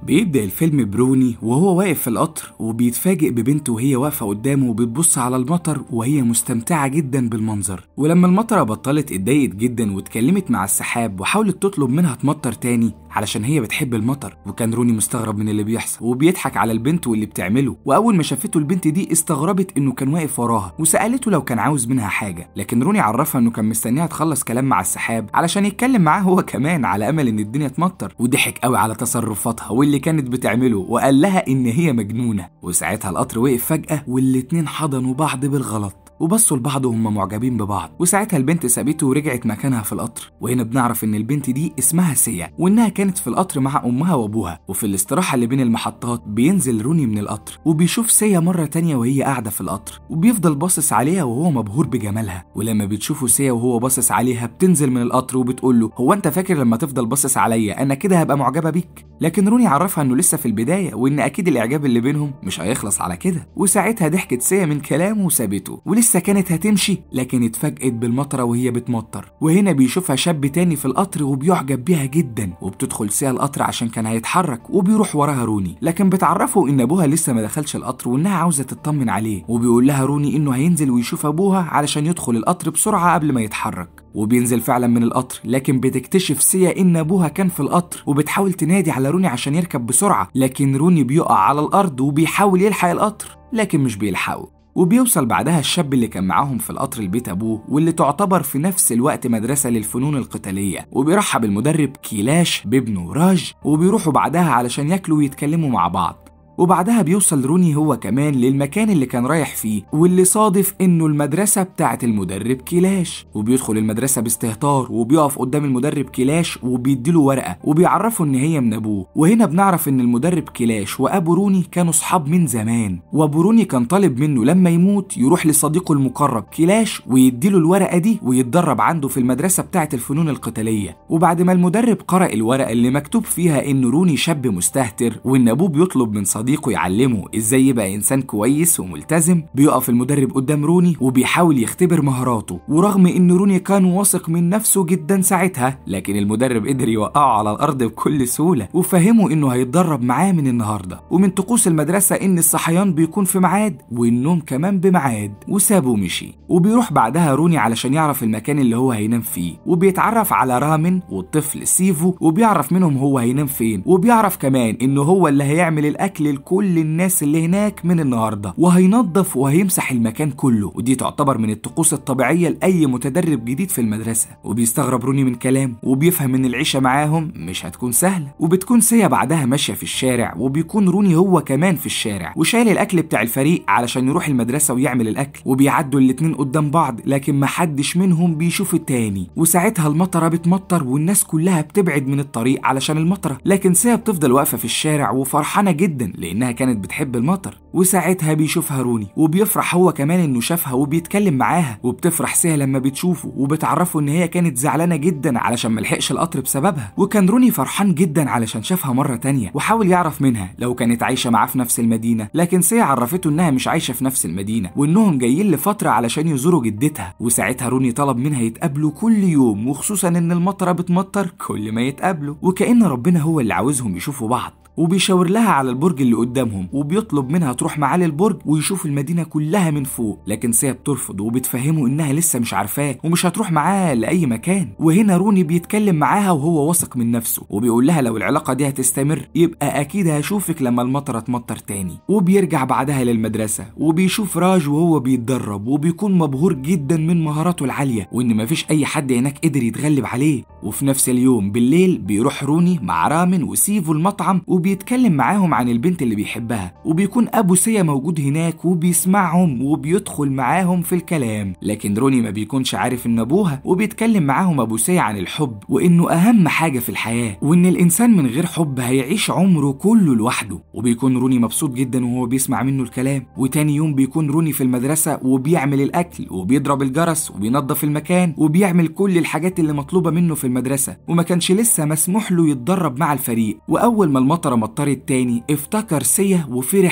بيبدأ الفيلم بروني وهو واقف في القطر وبيتفاجئ ببنته وهي واقفة قدامه وبتبص على المطر وهي مستمتعة جدا بالمنظر ولما المطرة بطلت اتضايقت جدا واتكلمت مع السحاب وحاولت تطلب منها تمطر تاني علشان هي بتحب المطر وكان روني مستغرب من اللي بيحصل وبيضحك على البنت واللي بتعمله واول ما شافته البنت دي استغربت انه كان واقف وراها وسالته لو كان عاوز منها حاجه لكن روني عرفها انه كان مستنيها تخلص كلام مع السحاب علشان يتكلم معاه هو كمان على امل ان الدنيا تمطر وضحك قوي على تصرفاتها واللي كانت بتعمله وقال لها ان هي مجنونه وساعتها القطر وقف فجاه والاتنين حضنوا بعض بالغلط وبصوا لبعض وهم معجبين ببعض وساعتها البنت سابته ورجعت مكانها في القطر وهنا بنعرف ان البنت دي اسمها سيا وانها كانت في القطر مع امها وابوها وفي الاستراحه اللي بين المحطات بينزل روني من القطر وبيشوف سيا مره تانية وهي قاعده في القطر وبيفضل باصص عليها وهو مبهور بجمالها ولما بتشوفه سيا وهو باصص عليها بتنزل من القطر وبتقول له هو انت فاكر لما تفضل باصص عليا انا كده هبقى معجبه بيك لكن روني عرفها انه لسه في البدايه وان اكيد الاعجاب اللي بينهم مش هيخلص على كده وساعتها ضحكت سيا من كلامه وسابته ولسه كانت هتمشي لكن اتفاجئت بالمطره وهي بتمطر وهنا بيشوفها شاب تاني في القطر وبيعجب بيها جدا وبتدخل سيا القطر عشان كان هيتحرك وبيروح وراها روني لكن بتعرفه ان ابوها لسه ما دخلش القطر وانها عاوزه تطمن عليه وبيقول لها روني انه هينزل ويشوف ابوها علشان يدخل القطر بسرعه قبل ما يتحرك وبينزل فعلا من القطر لكن بتكتشف سيا ان ابوها كان في القطر وبتحاول تنادي على روني عشان يركب بسرعه لكن روني بيقع على الارض وبيحاول يلحق القطر لكن مش بيلحقه وبيوصل بعدها الشاب اللي كان معاهم في القطر لبيت ابوه واللي تعتبر في نفس الوقت مدرسه للفنون القتاليه وبيرحب المدرب كيلاش بابنه راج وبيروحوا بعدها علشان ياكلوا ويتكلموا مع بعض وبعدها بيوصل روني هو كمان للمكان اللي كان رايح فيه واللي صادف انه المدرسة بتاعة المدرب كلاش وبيدخل المدرسة باستهتار وبيقف قدام المدرب كلاش وبيديله ورقة وبيعرفه ان هي من ابوه وهنا بنعرف ان المدرب كلاش وابو روني كانوا صحاب من زمان وابو روني كان طالب منه لما يموت يروح لصديقه المقرب كلاش ويديله الورقة دي ويتدرب عنده في المدرسة بتاعة الفنون القتالية وبعد ما المدرب قرأ الورقة اللي مكتوب فيها ان روني شاب مستهتر وان ابوه بيطلب من صديقه صديقه يعلمه ازاي يبقى انسان كويس وملتزم بيقف المدرب قدام روني وبيحاول يختبر مهاراته ورغم ان روني كان واثق من نفسه جدا ساعتها لكن المدرب قدر يوقعه على الارض بكل سهوله وفهمه انه هيتدرب معاه من النهارده ومن طقوس المدرسه ان الصحيان بيكون في ميعاد والنوم كمان بميعاد وسابه ومشي وبيروح بعدها روني علشان يعرف المكان اللي هو هينام فيه وبيتعرف على رامن والطفل سيفو وبيعرف منهم هو هينام فين وبيعرف كمان انه هو اللي هيعمل الاكل لكل الناس اللي هناك من النهارده وهينظف وهيمسح المكان كله ودي تعتبر من الطقوس الطبيعيه لاي متدرب جديد في المدرسه وبيستغرب روني من كلامه وبيفهم ان العيشه معاهم مش هتكون سهله وبتكون سيا بعدها ماشيه في الشارع وبيكون روني هو كمان في الشارع وشايل الاكل بتاع الفريق علشان يروح المدرسه ويعمل الاكل وبيعدوا الاتنين قدام بعض لكن محدش منهم بيشوف التاني وساعتها المطره بتمطر والناس كلها بتبعد من الطريق علشان المطره لكن سيا بتفضل واقفه في الشارع وفرحانه جدا لانها كانت بتحب المطر وساعتها بيشوفها روني وبيفرح هو كمان انه شافها وبيتكلم معاها وبتفرح سيا لما بتشوفه وبتعرفه ان هي كانت زعلانه جدا علشان ملحقش القطر بسببها وكان روني فرحان جدا علشان شافها مره تانية وحاول يعرف منها لو كانت عايشه معاه في نفس المدينه لكن سيا عرفته انها مش عايشه في نفس المدينه وانهم جايين لفتره علشان يزوروا جدتها وساعتها روني طلب منها يتقابلوا كل يوم وخصوصا ان المطره بتمطر كل ما يتقابلوا وكأن ربنا هو اللي عاوزهم يشوفوا بعض وبيشاور لها على البرج اللي قدامهم وبيطلب منها تروح معاه للبرج ويشوف المدينة كلها من فوق لكن سيا بترفض وبتفهمه انها لسه مش عارفاه ومش هتروح معاه لأي مكان وهنا روني بيتكلم معاها وهو واثق من نفسه وبيقول لها لو العلاقة دي هتستمر يبقى أكيد هشوفك لما المطرة تمطر تاني وبيرجع بعدها للمدرسة وبيشوف راج وهو بيتدرب وبيكون مبهور جدا من مهاراته العالية وإن مفيش أي حد هناك قدر يتغلب عليه وفي نفس اليوم بالليل بيروح روني مع رامن وسيفو المطعم وبيتكلم معاهم عن البنت اللي بيحبها وبيكون ابو سيا موجود هناك وبيسمعهم وبيدخل معاهم في الكلام لكن روني ما بيكونش عارف ان ابوها وبيتكلم معاهم ابو سيا عن الحب وانه اهم حاجه في الحياه وان الانسان من غير حب هيعيش عمره كله لوحده وبيكون روني مبسوط جدا وهو بيسمع منه الكلام وتاني يوم بيكون روني في المدرسه وبيعمل الاكل وبيضرب الجرس وبينظف المكان وبيعمل كل الحاجات اللي مطلوبه منه في المدرسه وما كانش لسه مسموح له يتدرب مع الفريق واول ما المطره مطرت تاني افتكر سيا وفرح جدا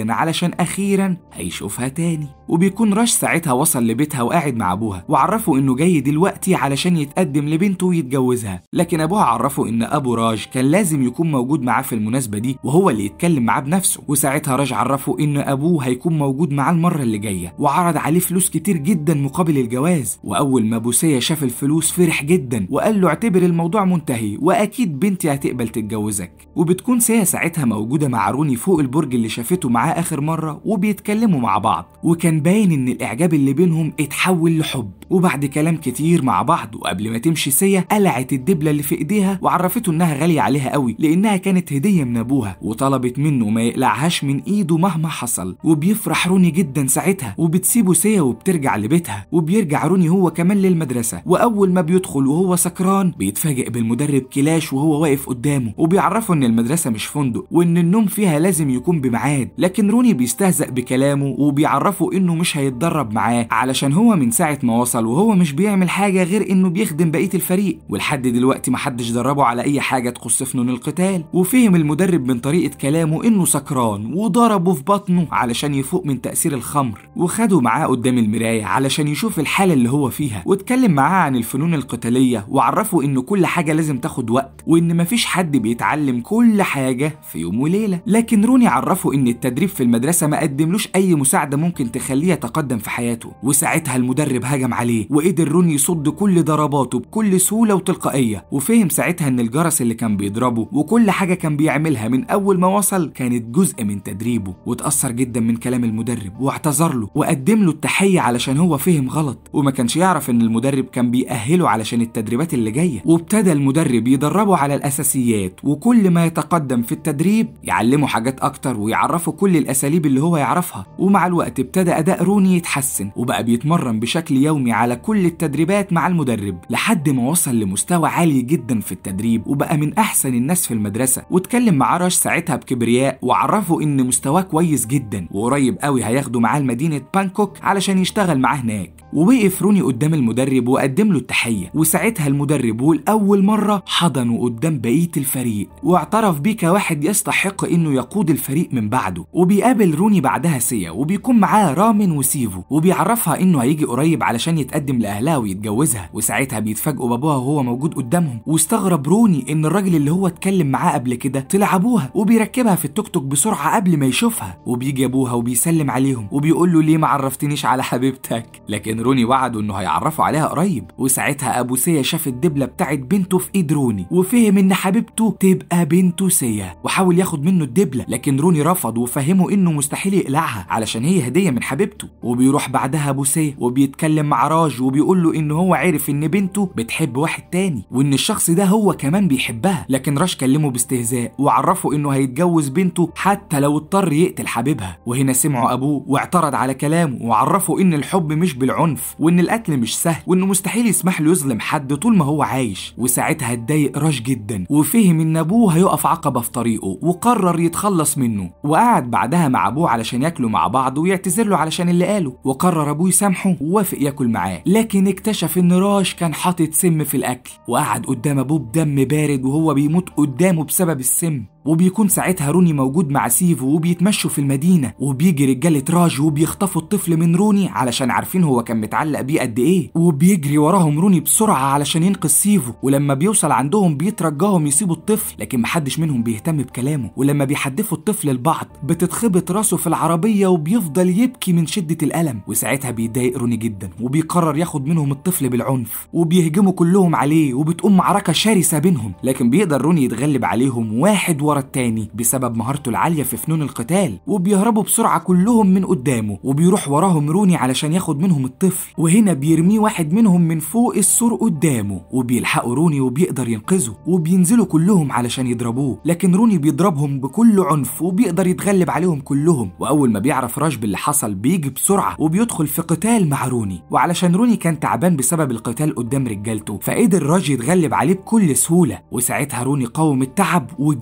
جدا علشان أخيرا هيشوفها تاني وبيكون راش ساعتها وصل لبيتها وقاعد مع أبوها وعرفه إنه جاي دلوقتي علشان يتقدم لبنته ويتجوزها لكن أبوها عرفه إن أبو راج كان لازم يكون موجود معاه في المناسبة دي وهو اللي يتكلم معاه بنفسه وساعتها راج عرفه إن أبوه هيكون موجود معاه المرة اللي جاية وعرض عليه فلوس كتير جدا مقابل الجواز وأول ما بوسية شاف الفلوس فرح جدا وقال له اعتبر الموضوع منتهي وأكيد بنتي هتقبل تتجوزك وبتكون سيا ساعتها موجودة مع روني فوق البرج اللي شافته معاه آخر مرة وبيتكلموا مع بعض وكان باين إن الإعجاب اللي بينهم اتحول لحب وبعد كلام كتير مع بعض وقبل ما تمشي سيا قلعت الدبلة اللي في إيديها وعرفته إنها غالية عليها قوي لأنها كانت هدية من أبوها وطلبت منه ما يقلعهاش من إيده مهما حصل وبيفرح روني جدا ساعتها وبتسيبه سيا وبترجع لبيتها وبيرجع روني هو كمان للمدرسة وأول ما بيدخل وهو سكران بيتفاجئ بالمدرب كلاش وهو واقف قدامه وبيعرفه إن المدرسة مش فندق وإن النوم فيها لازم يكون بميعاد لكن روني بيستهزأ بكلامه وبيعرفه إنه مش هيتدرب معاه علشان هو من ساعة ما وصل وهو مش بيعمل حاجة غير إنه بيخدم بقية الفريق ولحد دلوقتي محدش دربه على أي حاجة تخص فنون القتال وفهم المدرب من طريقة كلامه إنه سكران وضربه في بطنه علشان يفوق من تأثير الخمر وخده معاه قدام المراية علشان يشوف الحالة اللي هو فيها واتكلم معاه عن الفنون القتالية وعرفه إن كل حاجة لازم تاخد وقت وإن مفيش حد بيتعلم كل حاجة في يوم وليلة لكن روني عرفه إن التدريب في المدرسة ما قدملوش أي مساعدة ممكن تخليه يتقدم في حياته وساعتها المدرب هجم عليه وقدر روني يصد كل ضرباته بكل سهولة وتلقائية وفهم ساعتها إن الجرس اللي كان بيضربه وكل حاجة كان بيعملها من أول ما وصل كانت جزء من تدريبه واتأثر جدا من كلام المدرب واعتذر له وقدم له التحية علشان هو فهم غلط وما كانش يعرف إن المدرب كان بيأهله علشان التدريبات اللي جاية وابتدى المدرب يدربه على الأساسيات وكل ما يتقدم في التدريب يعلمه حاجات أكتر ويعرفه كل الأساليب اللي هو يعرفها ومع الوقت ابتدى أداء روني يتحسن وبقى بيتمرن بشكل يومي على كل التدريبات مع المدرب لحد ما وصل لمستوى عالي جدا في التدريب وبقى من أحسن الناس في المدرسة واتكلم مع رش ساعتها بكبرياء وعرفه إن مستواه كويس جدا وقريب قوي هياخده معاه لمدينة بانكوك علشان يشتغل معاه هناك ووقف روني قدام المدرب وقدم له التحية وساعتها المدرب والأول مرة حضنه قدام بقية الفريق واعترف بيه كواحد يستحق إنه يقود الفريق من بعده وبيقابل روني بعدها سيا وبيكون معاه رامن وسيفو وبيعرفها إنه هيجي قريب علشان يتقدم لأهلها ويتجوزها وساعتها بيتفاجئوا بابوها وهو موجود قدامهم واستغرب روني إن الراجل اللي هو اتكلم معاه قبل كده طلع أبوها وبيركبها في التوك توك بسرعة قبل ما يشوفها وبيجي أبوها وبيسلم عليهم وبيقول له ليه ما عرفتنيش على حبيبتك لكن روني وعده إنه هيعرفه عليها قريب وساعتها أبو سيا شاف الدبلة بتاعت بنته في إيد روني وفهم إن حبيبته تبقى بنته سيا وحاول ياخد منه الدبلة لكن روني رفض وفهمه إنه مستحيل يقلعها علشان هي هدية من حبيبته وبيروح بعدها أبو سيا وبيتكلم مع راج وبيقول له إن هو عرف إن بنته بتحب واحد تاني وإن الشخص ده هو كمان بيحبها لكن راج كلمه باستهزاء وعرفه إنه هيتجوز بنته حتى لو اضطر يقتل حبيبها وهنا سمعوا أبوه واعترض على كلامه وعرفه إن الحب مش بالعنف وإن القتل مش سهل وإنه مستحيل يسمح له يظلم حد طول ما هو عايش وساعتها اتضايق راج جدا وفهم إن أبوه هيقف عقبة في طريقه وقرر يتخلص منه وقعد بعدها مع أبوه علشان ياكلوا مع بعض ويعتذر له علشان اللي قاله وقرر أبوه يسامحه ووافق ياكل معاه لكن اكتشف إن راج كان حاطط سم في الأكل وقعد قدام أبوه بدم بارد وهو بيموت قدامه بسبب السم وبيكون ساعتها روني موجود مع سيفو وبيتمشوا في المدينة وبيجي رجالة راج وبيخطفوا الطفل من روني علشان عارفين هو كان متعلق بيه قد ايه وبيجري وراهم روني بسرعة علشان ينقذ سيفو ولما بيوصل عندهم بيترجاهم يسيبوا الطفل لكن محدش منهم بيهتم بكلامه ولما بيحدفوا الطفل لبعض بتتخبط راسه في العربية وبيفضل يبكي من شدة الألم وساعتها بيتضايق روني جدا وبيقرر ياخد منهم الطفل بالعنف وبيهجموا كلهم عليه وبتقوم معركة شرسة بينهم لكن بيقدر روني يتغلب عليهم واحد ورا التاني بسبب مهارته العالية في فنون القتال وبيهربوا بسرعة كلهم من قدامه وبيروح وراهم روني علشان ياخد منهم الطفل وهنا بيرميه واحد منهم من فوق السور قدامه وبيلحقوا روني وبيقدر ينقذه وبينزلوا كلهم علشان يضربوه لكن روني بيضربهم بكل عنف وبيقدر يتغلب عليهم كلهم واول ما بيعرف راج باللي حصل بيجي بسرعة وبيدخل في قتال مع روني وعلشان روني كان تعبان بسبب القتال قدام رجالته فقدر راج يتغلب عليه بكل سهولة وساعتها روني قاوم التعب وجري بسرعة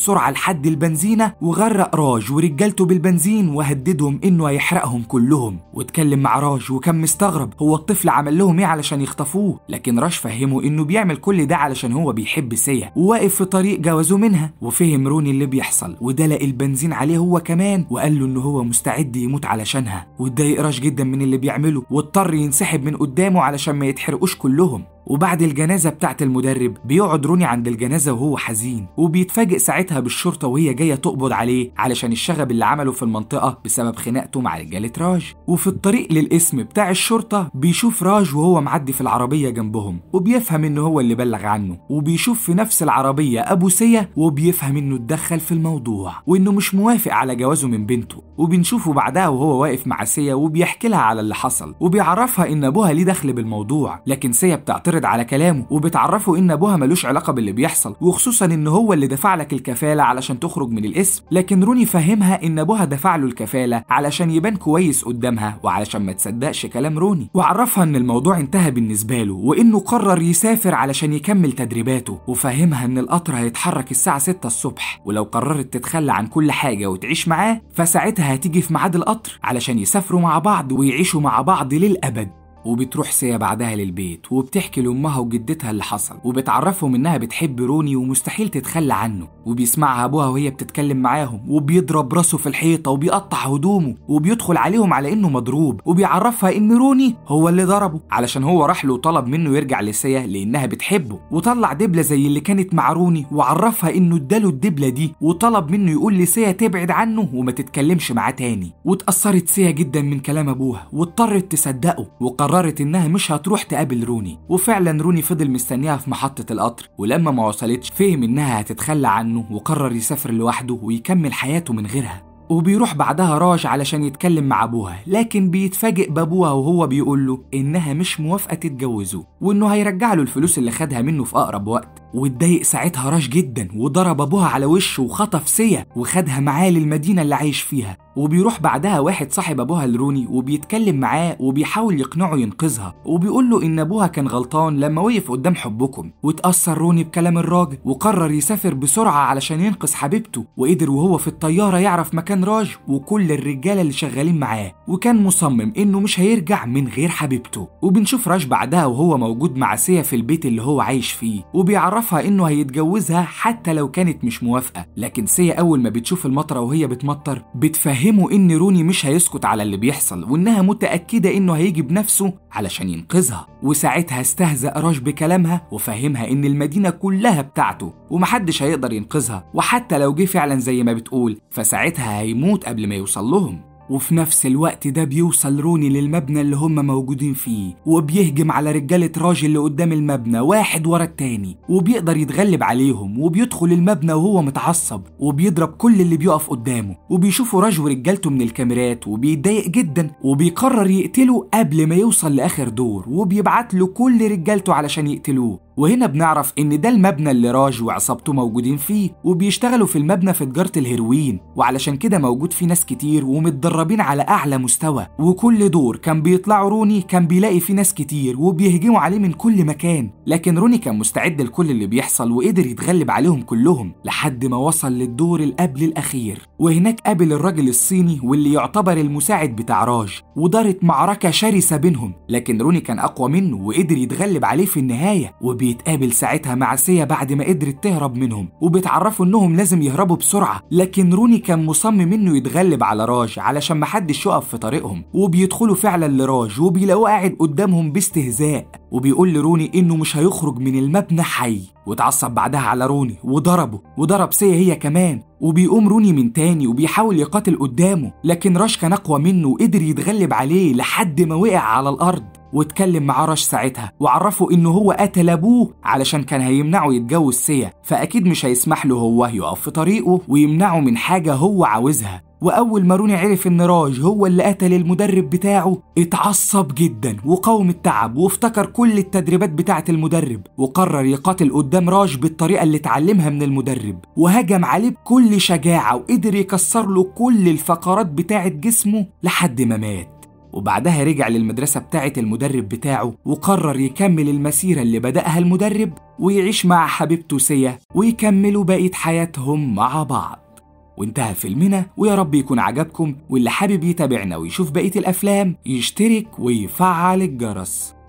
بسرعة لحد البنزينة وغرق راج ورجالته بالبنزين وهددهم إنه هيحرقهم كلهم واتكلم مع راج وكان مستغرب هو الطفل عمل لهم إيه علشان يخطفوه لكن راج فهمه إنه بيعمل كل ده علشان هو بيحب سيا وواقف في طريق جوازه منها وفهم روني اللي بيحصل ودلق البنزين عليه هو كمان وقال له إنه هو مستعد يموت علشانها واتضايق راج جدا من اللي بيعمله واضطر ينسحب من قدامه علشان ما يتحرقوش كلهم وبعد الجنازة بتاعت المدرب بيقعد روني عند الجنازة وهو حزين وبيتفاجئ ساعتها بالشرطة وهي جاية تقبض عليه علشان الشغب اللي عمله في المنطقة بسبب خناقته مع رجالة راج وفي الطريق للاسم بتاع الشرطة بيشوف راج وهو معدي في العربية جنبهم وبيفهم انه هو اللي بلغ عنه وبيشوف في نفس العربية ابو سيا وبيفهم انه اتدخل في الموضوع وانه مش موافق على جوازه من بنته وبنشوفه بعدها وهو واقف مع سيا وبيحكي لها على اللي حصل وبيعرفها ان ابوها ليه دخل بالموضوع لكن سيا بتعترض على كلامه وبتعرفه ان ابوها ملوش علاقه باللي بيحصل وخصوصا ان هو اللي دفع لك الكفاله علشان تخرج من الاسم لكن روني فهمها ان ابوها دفع له الكفاله علشان يبان كويس قدامها وعلشان ما تصدقش كلام روني وعرفها ان الموضوع انتهى بالنسبه له وانه قرر يسافر علشان يكمل تدريباته وفهمها ان القطر هيتحرك الساعه 6 الصبح ولو قررت تتخلى عن كل حاجه وتعيش معاه فساعتها هتيجي في ميعاد القطر علشان يسافروا مع بعض ويعيشوا مع بعض للابد وبتروح سيا بعدها للبيت وبتحكي لأمها وجدتها اللي حصل وبتعرفهم إنها بتحب روني ومستحيل تتخلى عنه وبيسمعها أبوها وهي بتتكلم معاهم وبيضرب راسه في الحيطة وبيقطع هدومه وبيدخل عليهم على إنه مضروب وبيعرفها إن روني هو اللي ضربه علشان هو راح له وطلب منه يرجع لسيا لأنها بتحبه وطلع دبلة زي اللي كانت مع روني وعرفها إنه اداله الدبلة دي وطلب منه يقول لسيا تبعد عنه وما تتكلمش معاه تاني واتأثرت سيا جدا من كلام أبوها واضطرت تصدقه وقررت قررت إنها مش هتروح تقابل روني وفعلا روني فضل مستنيها في محطة القطر ولما ما وصلتش فهم إنها هتتخلى عنه وقرر يسافر لوحده ويكمل حياته من غيرها وبيروح بعدها راج علشان يتكلم مع ابوها لكن بيتفاجئ بابوها وهو بيقول له انها مش موافقه تتجوزه وانه هيرجع له الفلوس اللي خدها منه في اقرب وقت واتضايق ساعتها راج جدا وضرب ابوها على وشه وخطف سيا وخدها معاه للمدينه اللي عايش فيها وبيروح بعدها واحد صاحب ابوها لروني وبيتكلم معاه وبيحاول يقنعه ينقذها وبيقول له ان ابوها كان غلطان لما وقف قدام حبكم واتاثر روني بكلام الراجل وقرر يسافر بسرعه علشان ينقذ حبيبته وقدر وهو في الطياره يعرف مكان راج وكل الرجاله اللي شغالين معاه وكان مصمم انه مش هيرجع من غير حبيبته وبنشوف راج بعدها وهو موجود مع سيا في البيت اللي هو عايش فيه وبيعرفها انه هيتجوزها حتى لو كانت مش موافقه لكن سيا اول ما بتشوف المطره وهي بتمطر بتفهمه ان روني مش هيسكت على اللي بيحصل وانها متاكده انه هيجي بنفسه علشان ينقذها وساعتها استهزأ راج بكلامها وفهمها ان المدينه كلها بتاعته ومحدش هيقدر ينقذها وحتى لو جه فعلا زي ما بتقول فساعتها هيموت قبل ما يوصل لهم وفي نفس الوقت ده بيوصل روني للمبنى اللي هم موجودين فيه وبيهجم على رجالة راج اللي قدام المبنى واحد ورا التاني وبيقدر يتغلب عليهم وبيدخل المبنى وهو متعصب وبيضرب كل اللي بيقف قدامه وبيشوفوا راج ورجالته من الكاميرات وبيتضايق جدا وبيقرر يقتله قبل ما يوصل لآخر دور وبيبعت له كل رجالته علشان يقتلوه وهنا بنعرف ان ده المبنى اللي راج وعصابته موجودين فيه وبيشتغلوا في المبنى في تجاره الهيروين وعلشان كده موجود فيه ناس كتير ومتدربين على اعلى مستوى وكل دور كان بيطلعوا روني كان بيلاقي فيه ناس كتير وبيهجموا عليه من كل مكان لكن روني كان مستعد لكل اللي بيحصل وقدر يتغلب عليهم كلهم لحد ما وصل للدور القبل الاخير وهناك قابل الراجل الصيني واللي يعتبر المساعد بتاع راج ودارت معركه شرسه بينهم لكن روني كان اقوى منه وقدر يتغلب عليه في النهايه وبي بيتقابل ساعتها مع سيا بعد ما قدرت تهرب منهم وبتعرفوا انهم لازم يهربوا بسرعه لكن روني كان مصمم انه يتغلب على راج علشان محدش يقف في طريقهم وبيدخلوا فعلا لراج وبيلاقوه قاعد قدامهم باستهزاء وبيقول لروني انه مش هيخرج من المبنى حي واتعصب بعدها على روني وضربه وضرب سيا هي كمان وبيقوم روني من تاني وبيحاول يقاتل قدامه لكن راش كان اقوى منه وقدر يتغلب عليه لحد ما وقع على الارض واتكلم مع راش ساعتها وعرفه انه هو قتل ابوه علشان كان هيمنعه يتجوز سيا فاكيد مش هيسمح له هو يقف في طريقه ويمنعه من حاجه هو عاوزها واول ما روني عرف ان راج هو اللي قتل المدرب بتاعه اتعصب جدا وقاوم التعب وافتكر كل التدريبات بتاعه المدرب وقرر يقاتل قدام راج بالطريقه اللي اتعلمها من المدرب وهجم عليه بكل شجاعه وقدر يكسر له كل الفقرات بتاعه جسمه لحد ما مات وبعدها رجع للمدرسة بتاعة المدرب بتاعه وقرر يكمل المسيرة اللي بدأها المدرب ويعيش مع حبيبته سيا ويكملوا بقية حياتهم مع بعض وانتهى فيلمنا ويا رب يكون عجبكم واللي حابب يتابعنا ويشوف بقية الأفلام يشترك ويفعل الجرس